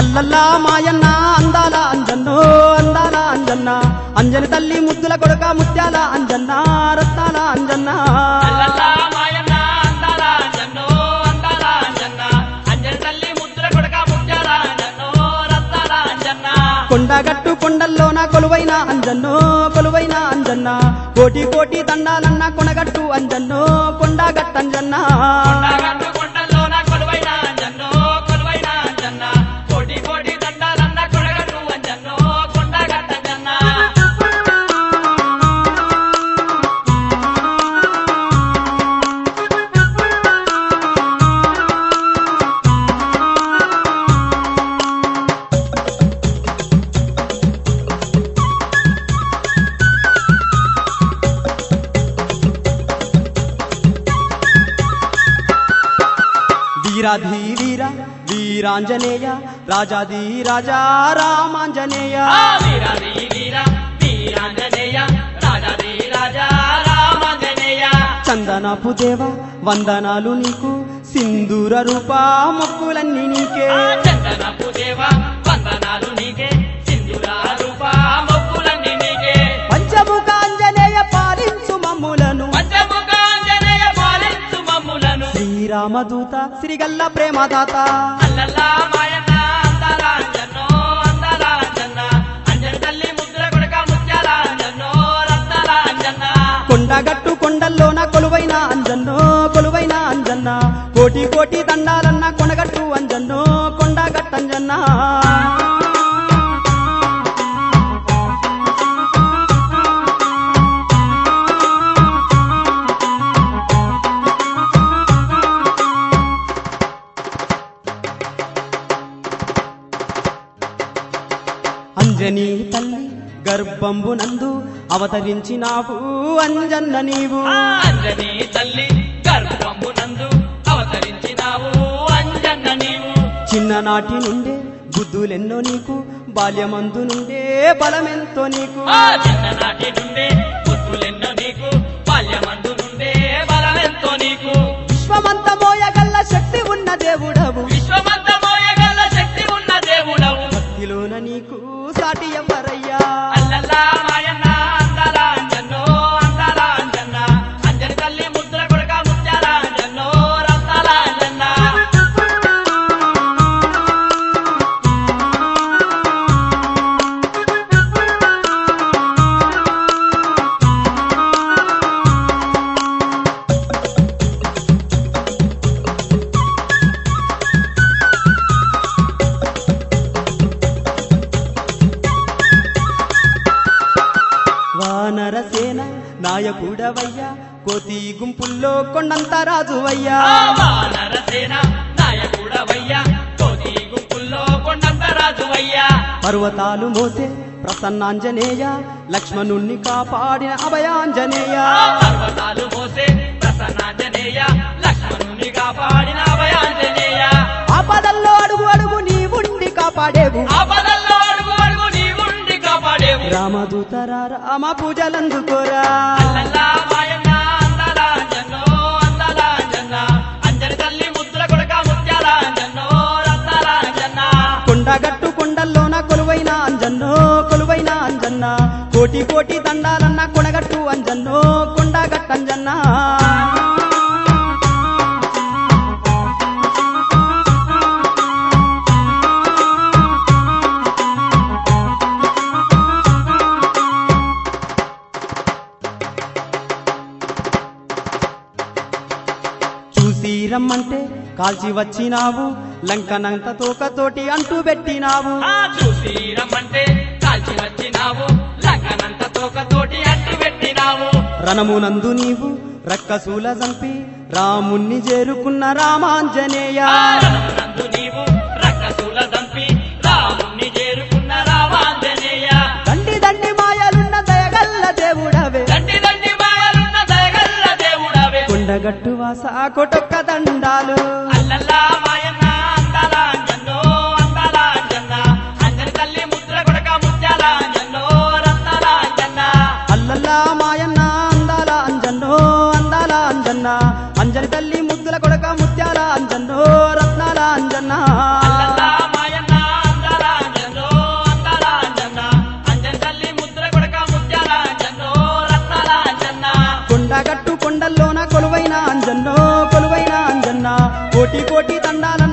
అల్లల్లా మాయన్న అందాల అంజన్నో అందాల అంజన్న అంజని తల్లి ముద్దుల కొడుక ముత్యాల అంజన్న రత్నాల అంజన్న అల్లల్లా మాయన్న అందాల అంజన్నో అందాల అంజన్న అంజని తల్లి ముద్దుల కొడక ముత్యాల అంజన్నో రత్నాల అంజన్న కొండగట్టు కొండల్లోన కొలువైన అంజన్నో కొలువైన అంజన్న కోటి కోటి దండాలన్న కొనగట్టు అంజన్నో కొండగట్టంజన్న కొండగట్టు కొండల్లోన కొలువైన అంజన్నో కొలువైన అంజన్న కోటి కోటి దండాలన్న కొడగట్టు అంజన్నో కొండగట్టంజన్న వీరాధి వీర వీరాంజనేయ రాజాది రాజా రామాంజనేయ ఆ వీరాది వీర వీరాంజనేయ రాజాది రాజా రామాంజనేయ చందనపు దేవ వందనాలు నీకు సింధూర రూప మొక్కులన్నీ నీకే ఆ చందనపు దేవ వందనాలు నీకే సింధురా రూప మొక్కులన్నీ నీకే పంచముఖ ఆంజనేయ పాలించు మమ్ములను పంచముఖ ఆంజనేయ పాలించు మమ్ములను శ్రీరామదూత శ్రీగల్ల ప్రేమదాత అల్లల్లా మాయన్న అందాల అంజన్నో అందాల అంజన్న అంజన్ తల్లి ముద్ర కొడక ముత్యాల అంజన్నో రత్నాల అంజన్న కొండగట్టు కొండల్లోన కొలువైన అంజన్నో కొలువైన అంజన్న కోటి కోటి దండాలన్న కొనగట్టు అంజన్నో కొండగట్టంజన్న అంజనీ తల్లి గర్భంబునందు అవతరించినావు అంజన్న నీవు ఆ అంజనీ తల్లి గర్భంబునందు అవతరించినావు అంజన్న నీవు చిన్ననాటి నుండే బుద్ధులెన్నో నీకు బాల్యమందు నుండే బలమెంతో నీకు ఆ చిన్ననాటి నుండే బుద్ధులెన్నో నీకు బాల్యమందు నుండే బలమెంతో నీకు విశ్వమంత మోయగల్ల శక్తి ఉన్న దేవుడవు విశ్వమంత మోయగల శక్తి ఉన్న దేవుడవు భక్తిలోన నీకు సాటి ఎవ్వరయ్యా అల్లల్లా మాయన్న అందాల అంజన్నో అందాల అంజన్న అంజని తల్లి ముద్ర కొడక ముత్యాల అంజన్నో రత్నాల అంజన్న వానరసేన నాయకుడవయ్యా కోతి గుంపుల్లో కొండంత రాజువయ్యా ఆ వానరసేన నాయకుడవయ్యా కోటి గుంపుల్లో కొండంత రాజువయ్యా పర్వతాలు మోసే ప్రసన్నాంజనేయ లక్ష్మణుణ్ణి కాపాడిన అభయాంజనేయ ఆ పర్వతాలు మోసే ప్రసన్నాంజనేయ లక్ష్మణుని కాపాడిన అభయాంజనేయ ఆపదల్లో అడుగు అడుగు నీ ఉండి కాపాడేవు ఆపదల్లో అడుగు అడుగు నీ ఉండి కాపాడేవు రామదూతరా రామ పూజలందుకోరా అల్లల్లా మాయన్న అందాల అంజన్నో అందాల అంజన్న అంజని తల్లి ముద్దుల కొడక ముత్యాల అంజన్నో రత్నాల అంజన్న కొండగట్టు కొండల్లోన కొలువైన అంజన్నో కొలువైన అంజన్న కోటి కోటి దండాలన్న కొనగట్టు అంజన్నో కొండగట్టంజన్న చూసి రమ్మంటే కాల్చి వచ్చినావు లంకనంత తోకతోటి అంటూ పెట్టినావు ఆ చూసి రమ్మంటే కాల్చి వచ్చినావు లక్కనంత తోకతోటి అట్టి పెట్టినావు రణమునందు నీవు రక్కసూల చంపి రాముణ్ణి చేరుకున్న రామాంజనేయ ఆ రణమునందు నీవు రక్కసుల దంపి రాముణ్ణి చేరుకున్న రామాంజనేయ దండి దండి మాయలున్న దయగల్ల దేవుడవే దండి దండి మాయలున్న దయగల్ల దేవుడవే కొండగట్టు వాస కొటొక్క దండాలు అల్లల్లా మాయన్న అందాల అంజన్నో అందాల అంజన్న అంజని తల్లి ముద్ర కొడక ముత్యాల అంజన్నో రత్నాల అంజన్న అల్లల్లా మాయన్న అందాల అంజన్నో అందాల అంజన్న అంజని తల్లి ముద్దుల కొడక ముత్యాల అంజన్నో రత్నాల అంజన్న అల్లల్లా మాయన్న అందాల కొండగట్టు కొండల్లోన కొలువైన అంజన్నో కొలువైన అంజన్న కోటి కోటి దండాలన్న